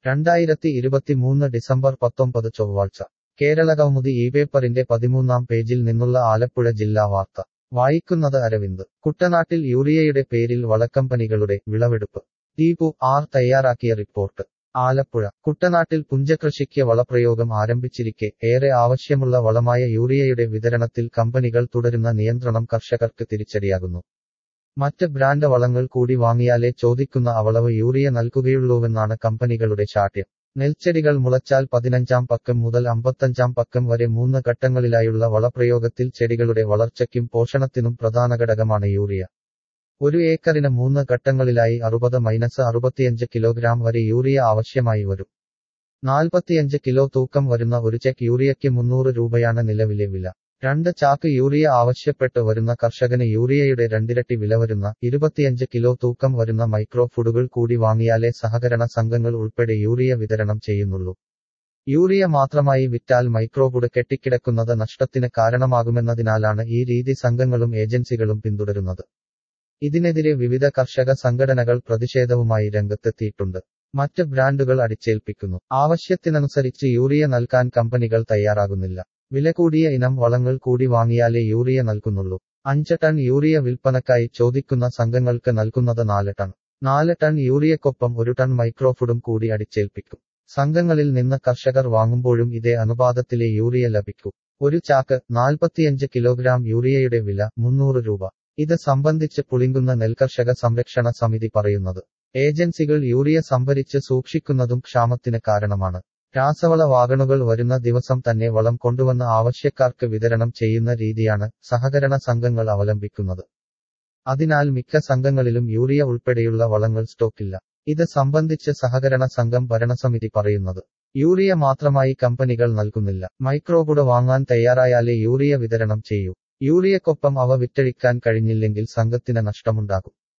രണ്ടായിരത്തി ഇരുപത്തിമൂന്ന് ഡിസംബർ പത്തൊമ്പത് ചൊവ്വാഴ്ച കേരള കൗമുദി ഈ പേപ്പറിന്റെ പതിമൂന്നാം പേജിൽ നിന്നുള്ള ആലപ്പുഴ ജില്ലാ വാർത്ത വായിക്കുന്നത് അരവിന്ദ് കുട്ടനാട്ടിൽ യൂറിയയുടെ പേരിൽ വളക്കമ്പനികളുടെ വിളവെടുപ്പ് ദീപു ആർ തയ്യാറാക്കിയ റിപ്പോർട്ട് ആലപ്പുഴ കുട്ടനാട്ടിൽ പുഞ്ചകൃഷിക്ക് വളപ്രയോഗം ആരംഭിച്ചിരിക്കെ ഏറെ ആവശ്യമുള്ള വളമായ യൂറിയയുടെ വിതരണത്തിൽ കമ്പനികൾ തുടരുന്ന നിയന്ത്രണം കർഷകർക്ക് തിരിച്ചടിയാകുന്നു മറ്റ് ബ്രാൻഡ് വളങ്ങൾ കൂടി വാങ്ങിയാലേ ചോദിക്കുന്ന അളവ് യൂറിയ നൽകുകയുള്ളൂവെന്നാണ് കമ്പനികളുടെ ശാഠ്യം നെൽച്ചെടികൾ മുളച്ചാൽ പതിനഞ്ചാം പക്കം മുതൽ അമ്പത്തഞ്ചാം പക്കം വരെ മൂന്ന് ഘട്ടങ്ങളിലായുള്ള വളപ്രയോഗത്തിൽ ചെടികളുടെ വളർച്ചയ്ക്കും പോഷണത്തിനും പ്രധാന ഘടകമാണ് യൂറിയ ഒരു ഏക്കറിന് മൂന്ന് ഘട്ടങ്ങളിലായി അറുപത് മൈനസ് അറുപത്തിയഞ്ച് കിലോഗ്രാം വരെ യൂറിയ ആവശ്യമായി വരും നാൽപ്പത്തിയഞ്ച് കിലോ തൂക്കം വരുന്ന ഒരു ചെക്ക് യൂറിയയ്ക്ക് മുന്നൂറ് രൂപയാണ് നിലവിലെ വില രണ്ട് ചാക്ക് യൂറിയ ആവശ്യപ്പെട്ട് വരുന്ന കർഷകന് യൂറിയയുടെ രണ്ടിരട്ടി വില വരുന്ന ഇരുപത്തിയഞ്ച് കിലോ തൂക്കം വരുന്ന മൈക്രോ ഫുഡുകൾ കൂടി വാങ്ങിയാലേ സഹകരണ സംഘങ്ങൾ ഉൾപ്പെടെ യൂറിയ വിതരണം ചെയ്യുന്നുള്ളൂ യൂറിയ മാത്രമായി വിറ്റാൽ മൈക്രോഫുഡ് കെട്ടിക്കിടക്കുന്നത് നഷ്ടത്തിന് കാരണമാകുമെന്നതിനാലാണ് ഈ രീതി സംഘങ്ങളും ഏജൻസികളും പിന്തുടരുന്നത് ഇതിനെതിരെ വിവിധ കർഷക സംഘടനകൾ പ്രതിഷേധവുമായി രംഗത്തെത്തിയിട്ടുണ്ട് മറ്റ് ബ്രാൻഡുകൾ അടിച്ചേൽപ്പിക്കുന്നു ആവശ്യത്തിനനുസരിച്ച് യൂറിയ നൽകാൻ കമ്പനികൾ തയ്യാറാകുന്നില്ല വില കൂടിയ ഇനം വളങ്ങൾ കൂടി വാങ്ങിയാലേ യൂറിയ നൽകുന്നുള്ളൂ അഞ്ച് ടൺ യൂറിയ വിൽപ്പനക്കായി ചോദിക്കുന്ന സംഘങ്ങൾക്ക് നൽകുന്നത് നാല് ടൺ നാല് ടൺ യൂറിയക്കൊപ്പം ഒരു ടൺ മൈക്രോഫുഡും കൂടി അടിച്ചേൽപ്പിക്കും സംഘങ്ങളിൽ നിന്ന് കർഷകർ വാങ്ങുമ്പോഴും ഇതേ അനുപാതത്തിലെ യൂറിയ ലഭിക്കൂ ഒരു ചാക്ക് നാൽപ്പത്തിയഞ്ച് കിലോഗ്രാം യൂറിയയുടെ വില മുന്നൂറ് രൂപ ഇത് സംബന്ധിച്ച് പുളിങ്കുന്ന നെൽകർഷക സംരക്ഷണ സമിതി പറയുന്നത് ഏജൻസികൾ യൂറിയ സംഭരിച്ച് സൂക്ഷിക്കുന്നതും ക്ഷാമത്തിന് കാരണമാണ് രാസവള വാഗണുകൾ വരുന്ന ദിവസം തന്നെ വളം കൊണ്ടുവന്ന് ആവശ്യക്കാർക്ക് വിതരണം ചെയ്യുന്ന രീതിയാണ് സഹകരണ സംഘങ്ങൾ അവലംബിക്കുന്നത് അതിനാൽ മിക്ക സംഘങ്ങളിലും യൂറിയ ഉൾപ്പെടെയുള്ള വളങ്ങൾ സ്റ്റോക്കില്ല ഇത് സംബന്ധിച്ച് സഹകരണ സംഘം ഭരണസമിതി പറയുന്നത് യൂറിയ മാത്രമായി കമ്പനികൾ നൽകുന്നില്ല മൈക്രോബുഡ് വാങ്ങാൻ തയ്യാറായാലേ യൂറിയ വിതരണം ചെയ്യൂ യൂറിയക്കൊപ്പം അവ വിറ്റഴിക്കാൻ കഴിഞ്ഞില്ലെങ്കിൽ സംഘത്തിന് നഷ്ടമുണ്ടാകും